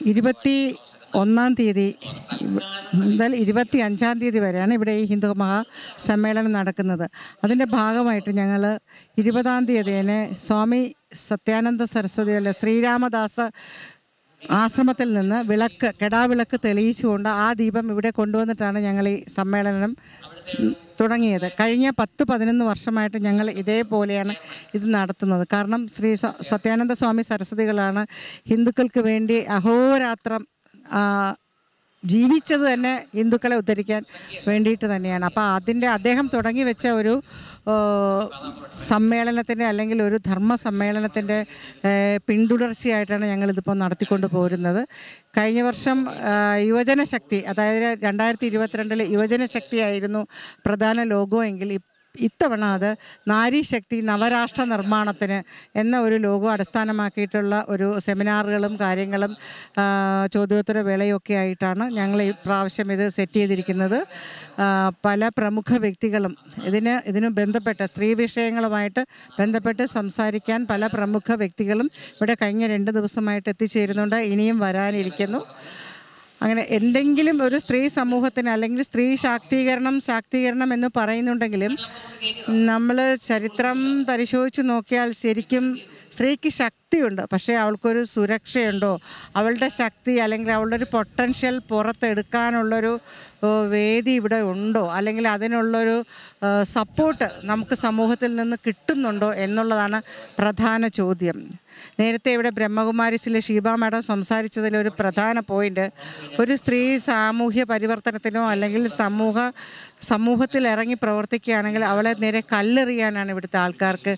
ഇരുപത്തി ഒന്നാം തീയതി ഇവ- മുതൽ ഇരുപത്തി അഞ്ചാം തീയതി വരെയാണ് ഇവിടെ ഈ ഹിന്ദു മഹാ സമ്മേളനം നടക്കുന്നത് അതിൻ്റെ ഭാഗമായിട്ട് ഞങ്ങൾ ഇരുപതാം തീയതിനെ സ്വാമി സത്യാനന്ദ സരസ്വതിയുള്ള ശ്രീരാമദാസ ആശ്രമത്തിൽ നിന്ന് വിളക്ക് കെടാവിളക്ക് തെളിയിച്ചുകൊണ്ട് ആ ദീപം ഇവിടെ കൊണ്ടുവന്നിട്ടാണ് ഞങ്ങൾ ഈ സമ്മേളനം ഉം, തുടങ്ങിയത് കഴിഞ്ഞ പത്ത് പതിനൊന്ന് വർഷമായിട്ട് ഞങ്ങൾ ഇതേപോലെയാണ് ഇത് നടത്തുന്നത് കാരണം ശ്രീ സ- സത്യാനന്ദ സ്വാമി സരസ്വതികളാണ് ഹിന്ദുക്കൾക്ക് വേണ്ടി അഹോരാത്രം ആ, ജീവിച്ചത് തന്നെ ഹിന്ദുക്കളെ ഉദ്ധരിക്കാൻ വേണ്ടിയിട്ട് തന്നെയാണ് അപ്പോൾ അതിൻ്റെ അദ്ദേഹം തുടങ്ങി വെച്ച ഒരു ആ, സമ്മേളനത്തിൻ്റെ അല്ലെങ്കിൽ ഒരു ധർമ്മ സമ്മേളനത്തിൻ്റെ പിന്തുടർച്ചയായിട്ടാണ് ഞങ്ങളിതിപ്പോൾ നടത്തിക്കൊണ്ട് പോരുന്നത് കഴിഞ്ഞ വർഷം ആ, യുവജന ശക്തി അതായത് രണ്ടായിരത്തി ഇരുപത്തിരണ്ടിൽ യുവജന ശക്തിയായിരുന്നു പ്രധാന ലോഗോ എങ്കിൽ ഇ- ഇത്തവണ അത് നാരീശക്തി നവരാഷ്ട്ര നിർമ്മാണത്തിന് എന്ന ഒരു ലോഗോ അടിസ്ഥാനമാക്കിയിട്ടുള്ള ഒരു സെമിനാറുകളും കാര്യങ്ങളും ആ, ചോദ്യോത്തര വേളയൊക്കെ ആയിട്ടാണ് ഞങ്ങൾ ഈ പ്രാവശ്യം ഇത് സെറ്റ് ചെയ്തിരിക്കുന്നത് ആ, പല പ്രമുഖ വ്യക്തികളും ഇതിന് ഇതിന് ബന്ധപ്പെട്ട സ്ത്രീ വിഷയങ്ങളുമായിട്ട് ബന്ധപ്പെട്ട് സംസാരിക്കാൻ പല പ്രമുഖ വ്യക്തികളും ഇവിടെ കഴിഞ്ഞ രണ്ട് ദിവസമായിട്ട് എത്തിച്ചേരുന്നുണ്ട് ഇനിയും വരാനിരിക്കുന്നു അങ്ങനെ എന്തെങ്കിലും ഒരു സ്ത്രീ സമൂഹത്തിന് അല്ലെങ്കിൽ സ്ത്രീ ശാക്തീകരണം ശാക്തീകരണം എന്ന് പറയുന്നുണ്ടെങ്കിലും നമ്മൾ ചരിത്രം പരിശോധിച്ച് നോക്കിയാൽ ശരിക്കും സ്ത്രീക്ക് ശക്തിയുണ്ട് പക്ഷേ അവൾക്കൊരു സുരക്ഷയുണ്ടോ അവളുടെ ശക്തി അല്ലെങ്കിൽ അവളുടെ ഒരു പൊട്ടൻഷ്യൽ പുറത്തെടുക്കാനുള്ളൊരു ഏ, വേദി ഇവിടെ ഉണ്ടോ അല്ലെങ്കിൽ അതിനുള്ളൊരു സപ്പോർട്ട് നമുക്ക് സമൂഹത്തിൽ നിന്ന് കിട്ടുന്നുണ്ടോ എന്നുള്ളതാണ് പ്രധാന ചോദ്യം നേരത്തെ ഇവിടെ ബ്രഹ്മകുമാരിസിലെ ഷീബ മാഡം സംസാരിച്ചതിൽ ഒരു പ്രധാന പോയിന്റ് ഒരു സ്ത്രീ സാമൂഹ്യ പരിവർത്തനത്തിനോ അല്ലെങ്കിൽ സമൂഹ സമൂഹത്തിൽ ഇറങ്ങി പ്രവർത്തിക്കുകയാണെങ്കിൽ അവളെ നേരെ കല്ലെറിയാനാണ് ഇവിടുത്തെ ആൾക്കാർക്ക്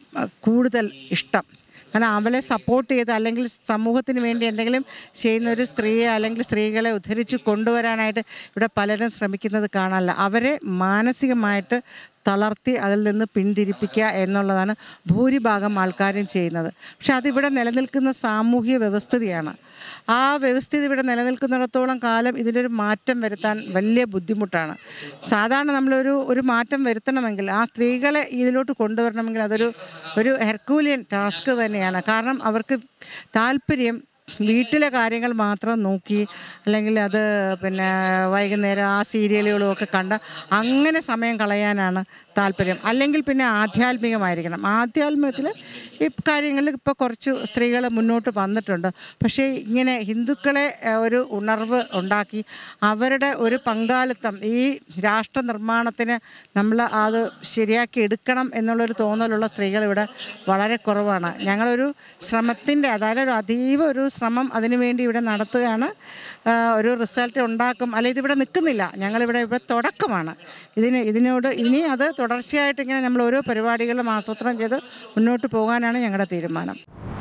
കൂടുതൽ ഇഷ്ടം കാരണം അവളെ സപ്പോർട്ട് ചെയ്ത് അല്ലെങ്കിൽ സമൂഹത്തിന് വേണ്ടി എന്തെങ്കിലും ചെയ്യുന്ന ഒരു സ്ത്രീയെ അല്ലെങ്കിൽ സ്ത്രീകളെ ഉദ്ധരിച്ച് കൊണ്ടുവരാനായിട്ട് ഇവിടെ പലരും ശ്രമിക്കുന്നത് കാണാനില്ല അവരെ മാനസികമായിട്ട് തളർത്തി അതിൽ നിന്ന് പിന്തിരിപ്പിക്കുക എന്നുള്ളതാണ് ഭൂരിഭാഗം ആൾക്കാരും ചെയ്യുന്നത് പക്ഷെ അതിവിടെ നിലനിൽക്കുന്ന സാമൂഹ്യ വ്യവസ്ഥിതിയാണ് ആ വ്യവസ്ഥിതി ഇവിടെ നിലനിൽക്കുന്നിടത്തോളം കാലം ഇതിനൊരു മാറ്റം വരുത്താൻ വലിയ ബുദ്ധിമുട്ടാണ് സാധാരണ നമ്മളൊരു ഒരു മാറ്റം വരുത്തണമെങ്കിൽ ആ സ്ത്രീകളെ ഇതിലോട്ട് കൊണ്ടുവരണമെങ്കിൽ അതൊരു ഒരു ഹെർക്കൂലിയൻ ടാസ്ക് തന്നെയാണ് കാരണം അവർക്ക് താല്പര്യം വീട്ടിലെ കാര്യങ്ങൾ മാത്രം നോക്കി അല്ലെങ്കിൽ അത് പിന്നെ വൈകുന്നേരം ആ സീരിയലുകളും ഒക്കെ കണ്ട് അങ്ങനെ സമയം കളയാനാണ് താല്പര്യം അല്ലെങ്കിൽ പിന്നെ ആധ്യാത്മികമായിരിക്കണം ആധ്യാത്മികത്തിൽ ഈ കാര്യങ്ങളിൽ ഇപ്പോൾ കുറച്ച് സ്ത്രീകൾ മുന്നോട്ട് വന്നിട്ടുണ്ട് പക്ഷേ ഇങ്ങനെ ഹിന്ദുക്കളെ ഏഹ്, ഒരു ഉണർവ് ഉണ്ടാക്കി അവരുടെ ഒരു പങ്കാളിത്തം ഈ രാഷ്ട്ര നിർമ്മാണത്തിന് നമ്മൾ അത് ശരിയാക്കി എടുക്കണം എന്നുള്ളൊരു തോന്നലുള്ള സ്ത്രീകൾ ഇവിടെ വളരെ കുറവാണ് ഞങ്ങളൊരു ശ്രമത്തിൻ്റെ അതായത് ഒരു അതീവ ഒരു ശ്രമം അതിനുവേണ്ടി ഇവിടെ നടത്തുകയാണ് ആ, ഒരു റിസൾട്ട് ഉണ്ടാക്കും അല്ല ഇതിവിടെ നിൽക്കുന്നില്ല ഞങ്ങളിവിടെ ഇവിടെ തുടക്കമാണ് ഇതിന് ഇതിനോട് ഇനി അത് തുടർച്ചയായിട്ട് ഇങ്ങനെ നമ്മൾ ഓരോ പരിപാടികളും ആസൂത്രണം ചെയ്ത് മുന്നോട്ട് പോകാനാണ് ഞങ്ങളുടെ തീരുമാനം